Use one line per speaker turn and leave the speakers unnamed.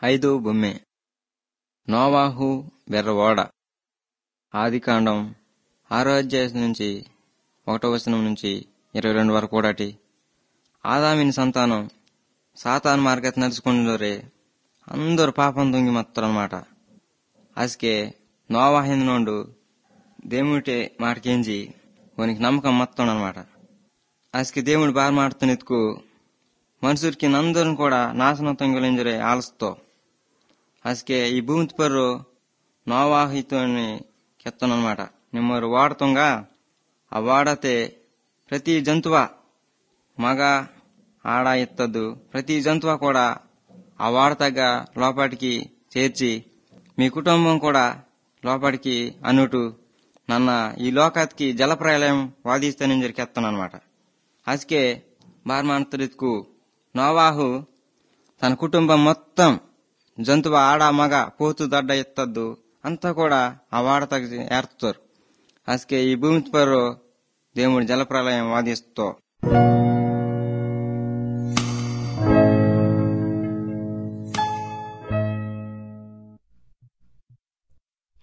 ఐదు బొమ్మె నోవాహు బెర్రవాడ ఆదికాండం ఆరో అధ్యాయం నుంచి ఒకటో వచనం నుంచి ఇరవై రెండు వరకు కూడాటి ఆదామిని సంతానం సాతాన్ మార్గెట్ నడుచుకుంటురే అందరు పాపం దొంగి మొత్తారనమాట అసకే నోవాహింది నుండు దేవుడి మాటకేంచి వానికి నమ్మకం మొత్తం అనమాట అసకి దేవుడు బాగా మాడుతున్నెత్తుకు మనుషులకి అందరం కూడా నాశనం తొంగిలింజరే ఆలస్తో అసకే ఈ భూమి పర్రు నోవాహితోని కెత్తనమాట నిమ్మరు వాడుతుంగా ఆ వాడతే ప్రతి జంతువ మగ ఆడ ఎత్తద్దు ప్రతి జంతువ కూడా ఆ వాడతగ్గ లోపలికి చేర్చి మీ కుటుంబం కూడా లోపలికి అనుటు నన్న ఈ లోకానికి జలప్రలయం వాదిస్తానని జరికెత్తానమాట అసకే బార్మాంతరిత్కు నోవాహు తన కుటుంబం మొత్తం జంతువు ఆడ మగ పోతు దడ్డ ఎత్తద్దు అంతా కూడా ఆ వాడతకు ఏర్తారు అసకే ఈ భూమి పరు దేవుడు జలప్రలయం వాదిస్తో